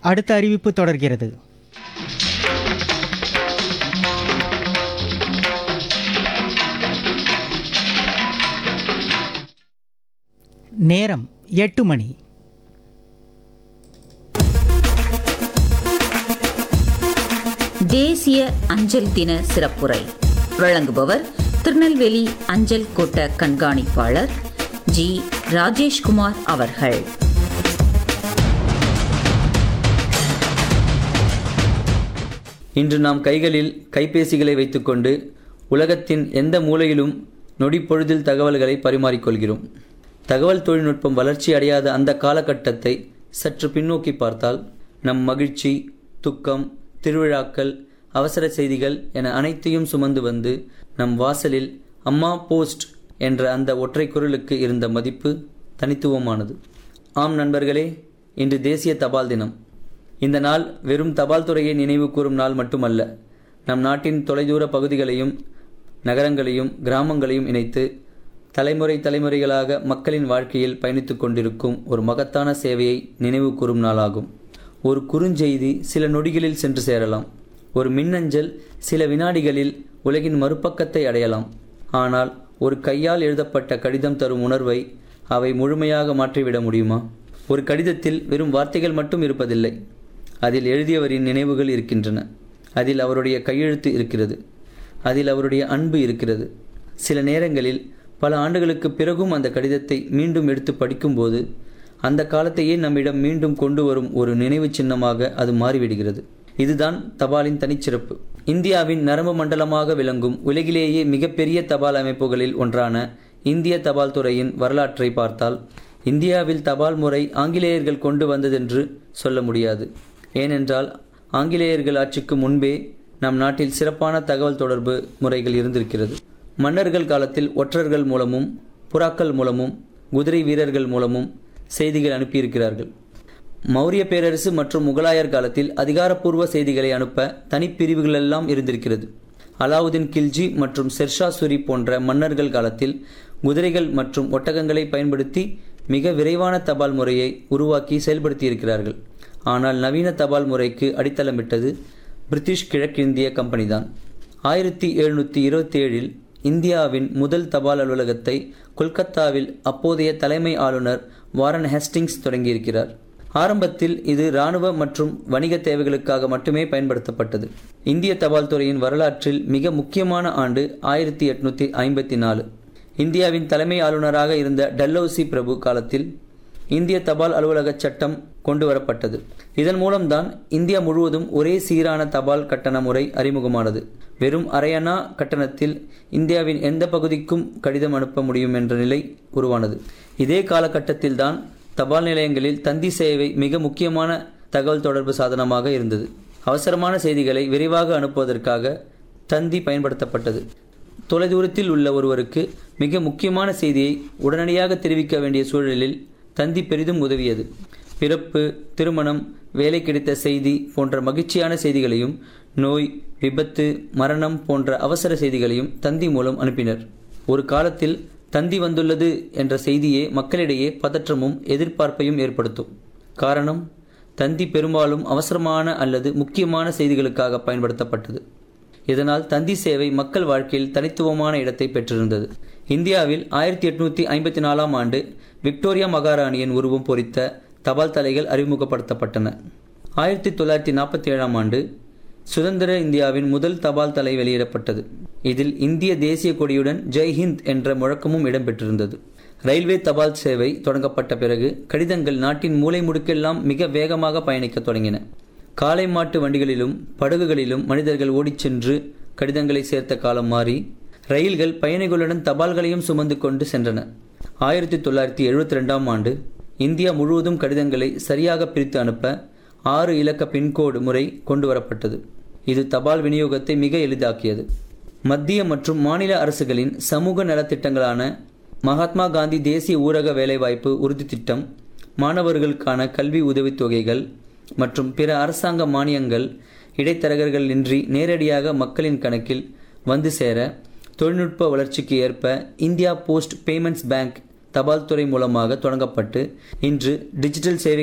அடுத்த அறிவிப்பு தொடர்கிறது நேரம் எட்டு மணி தேசிய அஞ்சல் தின சிறப்புரை வழங்குபவர் திருநெல்வேலி அஞ்சல் கோட்ட கண்காணிப்பாளர் ஜி ராஜேஷ்குமார் அவர்கள் இன்று நாம் கைகளில் கைபேசிகளை வைத்துக்கொண்டு உலகத்தின் எந்த மூலையிலும் நொடிப்பொழுதில் தகவல்களை பரிமாறிக்கொள்கிறோம் தகவல் தொழில்நுட்பம் வளர்ச்சி அடையாத அந்த காலகட்டத்தை சற்று பின்னோக்கி பார்த்தால் நம் மகிழ்ச்சி துக்கம் திருவிழாக்கள் அவசர செய்திகள் என அனைத்தையும் சுமந்து வந்து நம் வாசலில் அம்மா போஸ்ட் என்ற அந்த ஒற்றை குரலுக்கு இருந்த மதிப்பு தனித்துவமானது ஆம் நண்பர்களே இன்று தேசிய தபால் தினம் இந்த நாள் வெறும் தபால் துறையை நினைவு கூறும் நாள் மட்டுமல்ல நம் நாட்டின் தொலைதூர பகுதிகளையும் நகரங்களையும் கிராமங்களையும் இணைத்து தலைமுறை தலைமுறைகளாக மக்களின் வாழ்க்கையில் பயணித்துக் கொண்டிருக்கும் ஒரு மகத்தான சேவையை நினைவு கூறும் நாளாகும் ஒரு குறுஞ்செய்தி சில நொடிகளில் சென்று சேரலாம் ஒரு மின்னஞ்சல் சில வினாடிகளில் உலகின் மறுபக்கத்தை அடையலாம் ஆனால் ஒரு கையால் எழுதப்பட்ட கடிதம் தரும் உணர்வை அவை முழுமையாக மாற்றிவிட முடியுமா ஒரு கடிதத்தில் வெறும் வார்த்தைகள் மட்டும் இருப்பதில்லை அதில் எழுதியவரின் நினைவுகள் இருக்கின்றன அதில் அவருடைய கையெழுத்து இருக்கிறது அதில் அவருடைய அன்பு இருக்கிறது சில நேரங்களில் பல ஆண்டுகளுக்கு பிறகும் அந்த கடிதத்தை மீண்டும் எடுத்து படிக்கும்போது அந்த காலத்தையே நம்மிடம் மீண்டும் கொண்டு வரும் ஒரு நினைவு சின்னமாக அது மாறிவிடுகிறது இதுதான் தபாலின் தனிச்சிறப்பு இந்தியாவின் நரம்பு மண்டலமாக விளங்கும் உலகிலேயே மிகப்பெரிய தபால் அமைப்புகளில் ஒன்றான இந்திய தபால் துறையின் வரலாற்றை பார்த்தால் இந்தியாவில் தபால் முறை ஆங்கிலேயர்கள் கொண்டு வந்ததென்று சொல்ல முடியாது ஏனென்றால் ஆங்கிலேயர்கள் ஆட்சிக்கு முன்பே நம் நாட்டில் சிறப்பான தகவல் தொடர்பு முறைகள் இருந்திருக்கிறது மன்னர்கள் காலத்தில் ஒற்றர்கள் மூலமும் புறாக்கள் மூலமும் குதிரை வீரர்கள் மூலமும் செய்திகள் அனுப்பியிருக்கிறார்கள் மௌரிய பேரரசு மற்றும் முகலாயர் காலத்தில் அதிகாரப்பூர்வ செய்திகளை அனுப்ப தனிப்பிரிவுகளெல்லாம் இருந்திருக்கிறது அலாவுதீன் கில்ஜி மற்றும் ஷெர்ஷா சூரி போன்ற மன்னர்கள் காலத்தில் குதிரைகள் மற்றும் ஒட்டகங்களை பயன்படுத்தி மிக விரைவான தபால் முறையை உருவாக்கி செயல்படுத்தியிருக்கிறார்கள் ஆனால் நவீன தபால் முறைக்கு அடித்தளமிட்டது பிரிட்டிஷ் கிழக்கிந்திய கம்பெனிதான் ஆயிரத்தி எழுநூற்றி இருபத்தி ஏழில் இந்தியாவின் முதல் தபால் அலுவலகத்தை கொல்கத்தாவில் அப்போதைய தலைமை ஆளுநர் வாரன் ஹேஸ்டிங்ஸ் தொடங்கியிருக்கிறார் ஆரம்பத்தில் இது இராணுவ மற்றும் வணிக தேவைகளுக்காக மட்டுமே பயன்படுத்தப்பட்டது இந்திய தபால் துறையின் வரலாற்றில் மிக முக்கியமான ஆண்டு ஆயிரத்தி எட்நூத்தி ஐம்பத்தி நாலு இந்தியாவின் தலைமை ஆளுநராக இருந்த டல்லௌசி பிரபு காலத்தில் இந்திய தபால் அலுவலக சட்டம் கொண்டு வரப்பட்டது இதன் மூலம்தான் இந்தியா முழுவதும் ஒரே சீரான தபால் கட்டண முறை அறிமுகமானது வெறும் அரையணா கட்டணத்தில் இந்தியாவின் எந்த பகுதிக்கும் கடிதம் அனுப்ப முடியும் என்ற நிலை உருவானது இதே காலகட்டத்தில்தான் தபால் நிலையங்களில் தந்தி சேவை மிக முக்கியமான தகவல் தொடர்பு சாதனமாக இருந்தது அவசரமான செய்திகளை விரைவாக அனுப்புவதற்காக தந்தி பயன்படுத்தப்பட்டது தொலைதூரத்தில் உள்ள ஒருவருக்கு மிக முக்கியமான செய்தியை உடனடியாக தெரிவிக்க வேண்டிய சூழலில் தந்தி பெரிதும் உதவியது பிறப்பு திருமணம் வேலை கிடைத்த செய்தி போன்ற மகிழ்ச்சியான செய்திகளையும் நோய் விபத்து மரணம் போன்ற அவசர செய்திகளையும் தந்தி மூலம் அனுப்பினர் ஒரு காலத்தில் தந்தி வந்துள்ளது என்ற செய்தியே மக்களிடையே பதற்றமும் எதிர்பார்ப்பையும் ஏற்படுத்தும் காரணம் தந்தி பெரும்பாலும் அவசரமான அல்லது முக்கியமான செய்திகளுக்காக பயன்படுத்தப்பட்டது இதனால் தந்தி சேவை மக்கள் வாழ்க்கையில் தனித்துவமான இடத்தை பெற்றிருந்தது இந்தியாவில் ஆயிரத்தி எட்நூத்தி ஐம்பத்தி நாலாம் ஆண்டு விக்டோரியா மகாராணியின் உருவம் பொறித்த தபால் தலைகள் அறிமுகப்படுத்தப்பட்டன ஆயிரத்தி தொள்ளாயிரத்தி நாற்பத்தி ஏழாம் ஆண்டு சுதந்திர இந்தியாவின் முதல் தபால் தலை வெளியிடப்பட்டது இதில் இந்திய தேசிய கொடியுடன் ஜெய் ஹிந்த் என்ற முழக்கமும் இடம்பெற்றிருந்தது ரயில்வே தபால் சேவை தொடங்கப்பட்ட பிறகு கடிதங்கள் நாட்டின் மூலை முடுக்கெல்லாம் மிக வேகமாக பயணிக்கத் தொடங்கின காளை மாட்டு வண்டிகளிலும் படகுகளிலும் மனிதர்கள் ஓடிச் சென்று கடிதங்களை சேர்த்த காலம் மாறி ரயில்கள் பயணிகளுடன் தபால்களையும் சுமந்து கொண்டு சென்றன ஆயிரத்தி தொள்ளாயிரத்தி எழுபத்தி ரெண்டாம் ஆண்டு இந்தியா முழுவதும் கடிதங்களை சரியாக பிரித்து அனுப்ப ஆறு இலக்க பின்கோடு முறை கொண்டு வரப்பட்டது இது தபால் விநியோகத்தை மிக எளிதாக்கியது மத்திய மற்றும் மாநில அரசுகளின் சமூக நலத்திட்டங்களான மகாத்மா காந்தி தேசிய ஊரக வேலைவாய்ப்பு உறுதி திட்டம் மாணவர்களுக்கான கல்வி உதவித் தொகைகள் மற்றும் பிற அரசாங்க மானியங்கள் இடைத்தரகர்கள் இன்றி நேரடியாக மக்களின் கணக்கில் வந்து சேர தொழில்நுட்ப வளர்ச்சிக்கு ஏற்ப இந்தியா போஸ்ட் பேமெண்ட்ஸ் பேங்க் தபால் துறை மூலமாக தொடங்கப்பட்டு இன்று டிஜிட்டல் சேவை